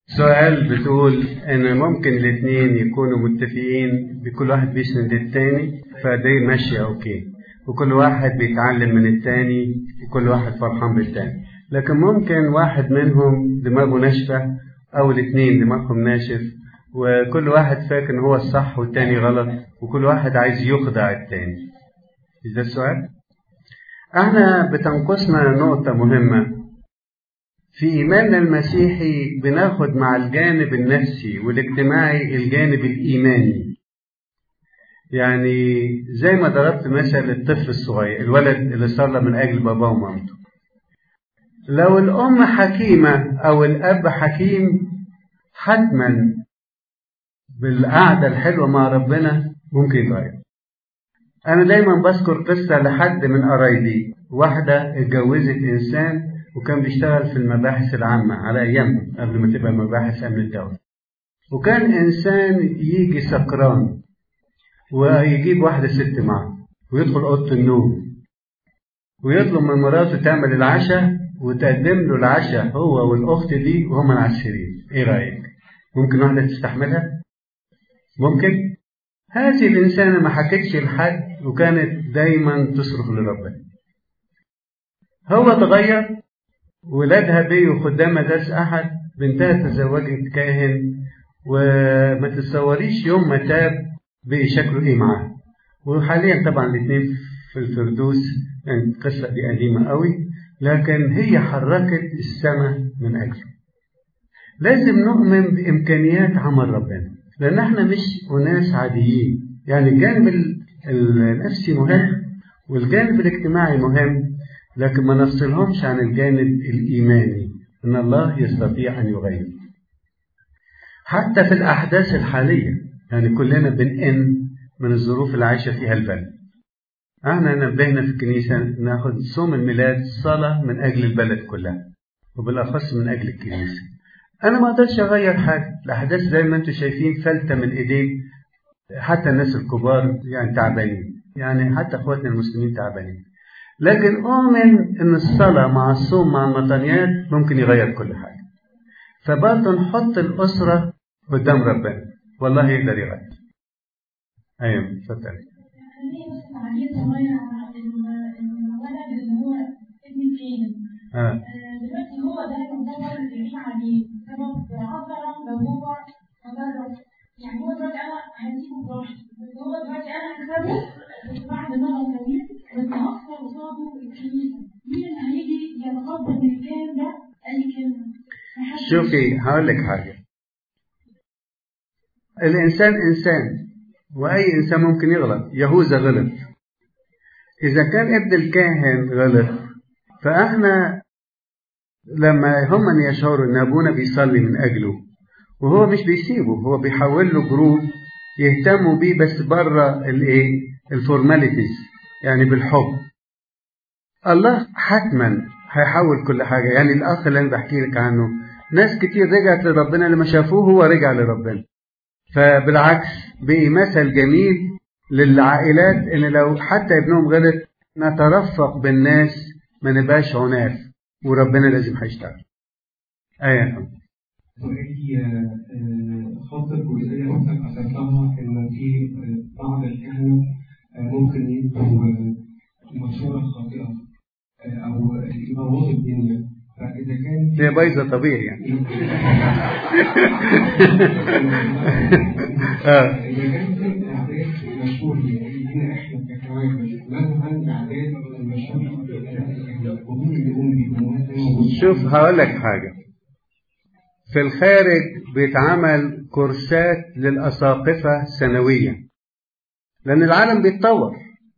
سؤال بتقول ان ممكن الاثنين يكونوا متفقين بكل واحد بيسند التاني فدي ماشية اوكي وكل واحد بيتعلم من التاني وكل واحد فرحان بالتاني لكن ممكن واحد منهم دماغه ناشفة او الاثنين دماغهم ناشف وكل واحد فاكر ان هو الصح والتاني غلط وكل واحد عايز يخدع التاني مش ده السؤال؟ احنا بتنقصنا نقطة مهمة في إيماننا المسيحي بناخد مع الجانب النفسي والاجتماعي الجانب الإيماني يعني زي ما ضربت مثل الطفل الصغير الولد اللي صلى من أجل باباه ومامته لو الأم حكيمة أو الأب حكيم حتما بالقعدة الحلوة مع ربنا ممكن يتغير أنا دايما بذكر قصة لحد من قرايبي واحدة اتجوزت إنسان وكان بيشتغل في المباحث العامة على أيامهم قبل ما تبقى مباحث أمن الدولة وكان إنسان يجي سكران ويجيب واحدة ست معه ويدخل أوضة النوم ويطلب من مراته تعمل العشاء وتقدم له العشاء هو والأخت دي وهم على السرير إيه رأيك؟ ممكن واحدة تستحملها؟ ممكن؟ هذه الإنسانة ما حكتش لحد وكانت دايما تصرخ لربنا هو اتغير ولادها بيوا خدام مدارس أحد بنتها تزوجت كاهن وما تتصوريش يوم ما تاب بقي شكله إيه معاه وحاليا طبعا الاثنين في الفردوس يعني القصة دي قديمة قوي لكن هي حركت السماء من أجله لازم نؤمن بإمكانيات عمل ربنا لأن احنا مش أناس عاديين يعني الجانب النفسي مهم والجانب الاجتماعي مهم لكن ما نفصلهمش عن الجانب الإيماني أن الله يستطيع أن يغير حتى في الأحداث الحالية يعني كلنا بنئن من الظروف اللي عايشة فيها البلد احنا نبهنا في الكنيسة ناخد صوم الميلاد صلاة من أجل البلد كلها وبالأخص من أجل الكنيسة أنا ما أقدرش أغير حاجة الأحداث زي ما أنتم شايفين فلتة من إيديك حتى الناس الكبار يعني تعبانين يعني حتى إخواتنا المسلمين تعبانين لكن أؤمن إن الصلاة مع الصوم مع المطنيات ممكن يغير كل حاجة فبرضه نحط الأسرة قدام ربنا والله يقدر يغير أيوة اتفضل آه. دلوقتي هو ده يعتبر العيش عليه سبب عثرة لو هو تجرب يعني هو دلوقتي انا هسيبه براحتي بس هو دلوقتي انا هكسبه بس بعد نظر طويل بس هخسر قصاده الكنيسه مين اللي هيجي يتقبل من الكلام ده اي كلمه شوفي هقول لك حاجة الإنسان إنسان وأي إنسان ممكن يغلط يهوذا غلط إذا كان ابن الكاهن غلط فإحنا لما هم يشعروا إن أبونا بيصلي من أجله وهو مش بيسيبه هو بيحول له جروب يهتموا بيه بس بره الايه الفورماليتيز يعني بالحب الله حتما هيحول كل حاجة يعني الأخ اللي أنا بحكي لك عنه ناس كتير رجعت لربنا لما شافوه هو رجع لربنا فبالعكس بقي مثل جميل للعائلات ان لو حتى ابنهم غلط نترفق بالناس ما نبقاش عناف وربنا لازم هيشتغل ايه وهي خاطر جزئية أختك أثرتها إن في بعض الكهنة ممكن يدوا مشورة خاطئة أو يبوظوا الدنيا فإذا كان هي بايظه طبيعي يعني آه. إذا كان في أعداد مشهور هنا إحنا ككواكب مثلا أعداد المشهور ومين اللي هم بيكونوا شوف هقول لك حاجة في الخارج بيتعمل كورسات للأساقفة سنويا لأن العالم بيتطور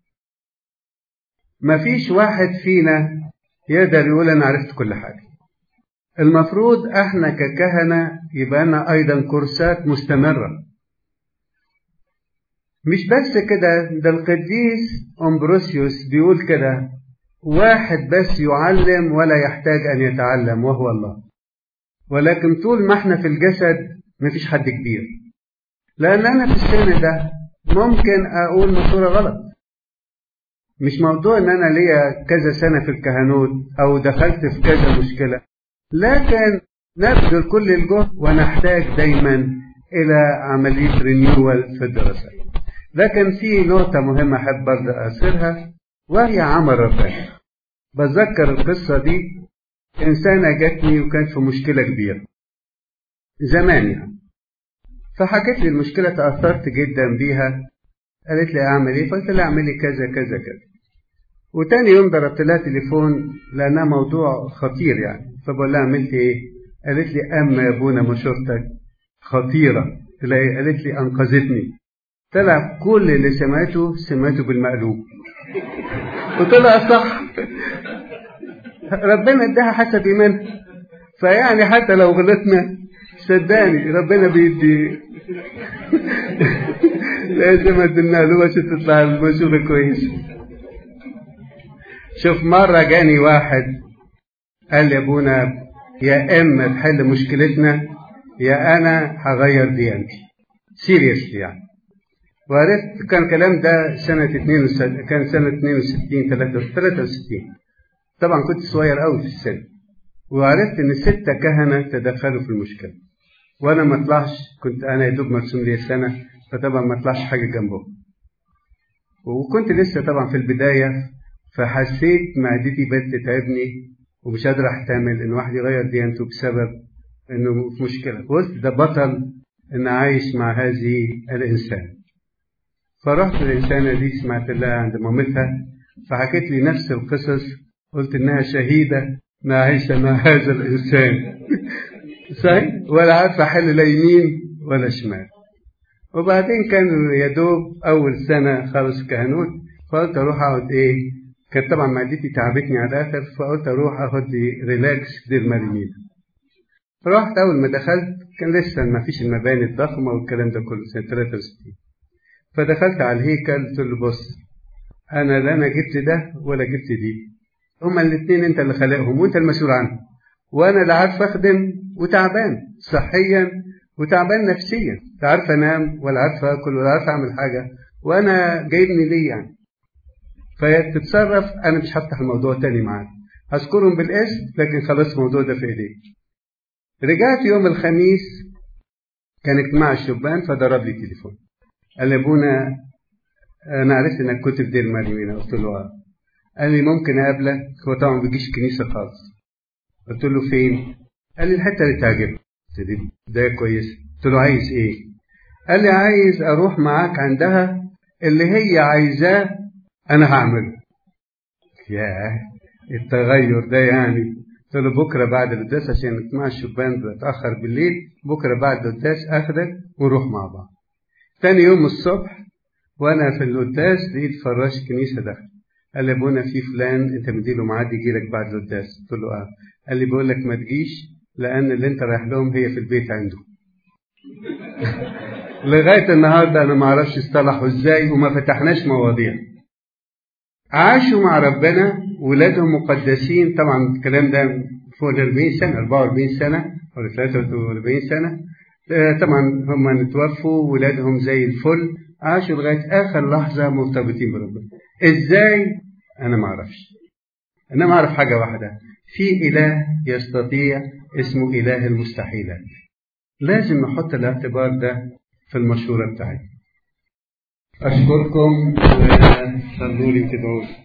مفيش واحد فينا يقدر يقول أنا عرفت كل حاجة المفروض احنا ككهنة يبقى لنا أيضا كورسات مستمرة مش بس كده ده القديس أمبروسيوس بيقول كده واحد بس يعلم ولا يحتاج أن يتعلم وهو الله ولكن طول ما احنا في الجسد مفيش حد كبير لأن أنا في السن ده ممكن أقول مشورة غلط مش موضوع ان انا ليا كذا سنه في الكهنوت او دخلت في كذا مشكله لكن نبذل كل الجهد ونحتاج دايما إلى عملية رينيوال في الدراسة لكن في نقطة مهمة أحب برضه أصيرها وهي عمل ربنا بتذكر القصة دي إنسانة جاتني وكانت في مشكلة كبيرة زمان يعني فحكت لي المشكلة تأثرت جدا بيها قالت لي أعمل إيه فقلت لها اعملي كذا كذا كذا وتاني يوم ضربت لها تليفون لأنها موضوع خطير يعني فبقول لها عملت إيه قالت لي أما يا أبونا مشورتك خطيرة تلاقي قالت لي أنقذتني طلع كل اللي سمعته سمعته بالمقلوب وطلع صح ربنا اداها حسب ايمانها فيعني حتى لو غلطنا صدقني ربنا بيدي لازم ادينا له عشان تطلع المشوره كويسه شوف مره جاني واحد قال لي ابونا يا اما تحل مشكلتنا يا انا هغير ديانتي سيريسلي يعني وعرفت كان الكلام ده سنة 62 كان سنة 62 63 طبعا كنت صغير قوي في السن وعرفت ان ستة كهنة تدخلوا في المشكلة وانا ما اطلعش كنت انا يا دوب مرسوم لي سنة فطبعا ما اطلعش حاجة جنبهم وكنت لسه طبعا في البداية فحسيت معدتي بدأت تتعبني ومش قادر احتمل ان واحد يغير ديانته بسبب انه في مشكلة قلت ده بطل ان عايش مع هذه الانسان فرحت للإنسانة دي سمعت لها عند مامتها فحكت لي نفس القصص قلت إنها شهيدة ما عايشة مع هذا الإنسان صحيح ولا عارفة أحل لا يمين ولا شمال وبعدين كان يا دوب أول سنة خالص كهنوت فقلت أروح أقعد إيه كانت طبعا معدتي تعبتني على الآخر فقلت أروح أخد لي ريلاكس دير مريمين رحت أول ما دخلت كان لسه ما فيش المباني الضخمة والكلام ده كله سنة 63 فدخلت على الهيكل قلت له بص انا لا انا جبت ده ولا جبت دي هما الاثنين انت اللي خلقهم وانت المسؤول عنهم وانا لا عارف اخدم وتعبان صحيا وتعبان نفسيا لا عارف انام ولا عارف اكل ولا عارف اعمل حاجه وانا جايبني ليه يعني فتتصرف انا مش هفتح الموضوع تاني معاك هذكرهم بالاسم لكن خلاص الموضوع ده في ايديك رجعت يوم الخميس كان اجتماع الشبان فضرب لي تليفون قال لي ابونا انا عرفت انك كنت في دير مريم قلت له اه قال لي ممكن اقابلك هو طبعا ما بيجيش كنيسه خالص قلت له فين قال لي الحته اللي تعجبك قلت له ده كويس قلت له عايز ايه قال لي عايز اروح معاك عندها اللي هي عايزاه انا هعمله ياه التغير ده يعني قلت له بكره بعد القداس عشان اجتماع الشبان بتاخر بالليل بكره بعد القداس اخدك ونروح مع بعض تاني يوم الصبح وانا في القداس لقيت فراش كنيسه دخل قال لي ابونا في فلان انت مديله ميعاد يجي لك بعد القداس قلت له اه قال لي بقول لك ما تجيش لان اللي انت رايح لهم هي في البيت عنده لغايه النهارده انا ما اعرفش اصطلحوا ازاي وما فتحناش مواضيع عاشوا مع ربنا ولادهم مقدسين طبعا الكلام ده فوق ال 40 سنه 44 سنه ولا 43 سنه طبعا هم توفوا ولادهم زي الفل عاشوا لغايه اخر لحظه مرتبطين بربنا ازاي انا ما اعرفش انا ما اعرف حاجه واحده في اله يستطيع اسمه اله المستحيلات لازم نحط الاعتبار ده في المشوره بتاعتنا اشكركم وصلوا لي تدعوا